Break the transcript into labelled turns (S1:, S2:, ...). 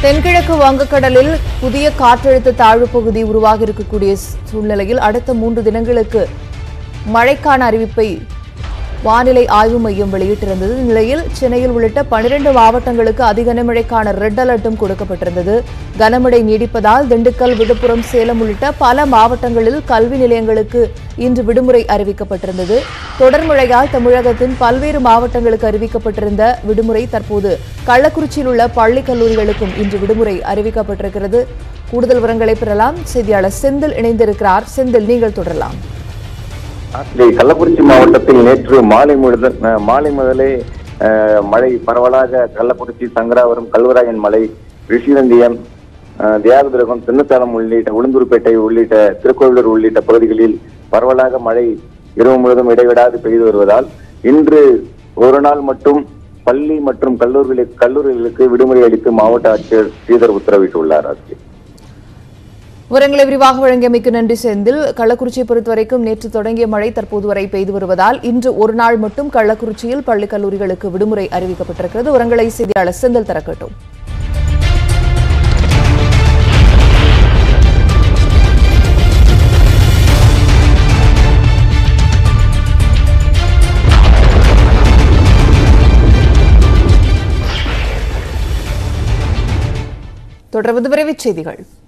S1: தென்கிழக்கு வங்கக்கடலில் புதிய காற்றழுத்த தாழ்வு பகுதி உருவாகி இருக்கக்கூடிய சூழ்நிலையில் அடுத்த மூன்று தினங்களுக்கு மழைக்கான அறிவிப்பை வானிலை ஆய்வு மையம் வெளியிட்டிருந்தது இந்த நிலையில் சென்னையில் உள்ளிட்ட பனிரெண்டு மாவட்டங்களுக்கு அதிக கனமழைக்கான ரெட் அலர்ட்டும் கொடுக்கப்பட்டிருந்தது கனமழை நீடிப்பதால் திண்டுக்கல் விழுப்புரம் சேலம் உள்ளிட்ட பல மாவட்டங்களில் கல்வி நிலையங்களுக்கு இன்று விடுமுறை அறிவிக்கப்பட்டிருந்தது தொடர் மழையால் தமிழகத்தின் பல்வேறு மாவட்டங்களுக்கு அறிவிக்கப்பட்டிருந்த விடுமுறை தற்போது கள்ளக்குறிச்சியில் உள்ள பள்ளி கல்லூரிகளுக்கும் இன்று விடுமுறை அறிவிக்கப்பட்டிருக்கிறது கூடுதல் விவரங்களை பெறலாம் செய்தியாளர் செந்தில் இணைந்திருக்கிறார் செந்தில் நீங்கள் தொடரலாம்
S2: ஸ்ரீ கள்ளக்குறிச்சி மாவட்டத்தில் நேற்று மாலை முதல் அஹ், மாலை முதலே அஹ், மழை பரவலாக கள்ளக்குறிச்சி சங்கராபுரம் கல்வராயன் மலை ரிஷிவந்தியம் அஹ், தியாகதுரகம் சின்னத்தலம் உள்ளிட்ட உளுந்தூர்பேட்டை உள்ளிட்ட திருக்கோவிலூர் உள்ளிட்ட பகுதிகளில் பரவலாக மழை இரவு முழுவதும் இடைவிடாது பெய்து வருவதால் இன்று ஒரு நாள் மட்டும் பள்ளி மற்றும் கல்லூரிகளுக்கு கல்லூரிகளுக்கு விடுமுறை அளித்து மாவட்ட ஆட்சியர் ஸ்ரீதர் உத்தரவிட்டுள்ளார் ஆட்சி
S1: விவரங்களை விரிவாக வழங்கியமைக்கு நன்றி செந்தில் கள்ளக்குறிச்சியை பொறுத்தவரைக்கும் நேற்று தொடங்கிய மழை தற்போது வரை பெய்து வருவதால் இன்று ஒரு நாள் மட்டும் கள்ளக்குறிச்சியில் பள்ளி கல்லூரிகளுக்கு விடுமுறை அறிவிக்கப்பட்டிருக்கிறது விவரங்களை செய்தியாளர் செந்தில் தரக்கட்டும் தொடர்வது விரைவுச் செய்திகள்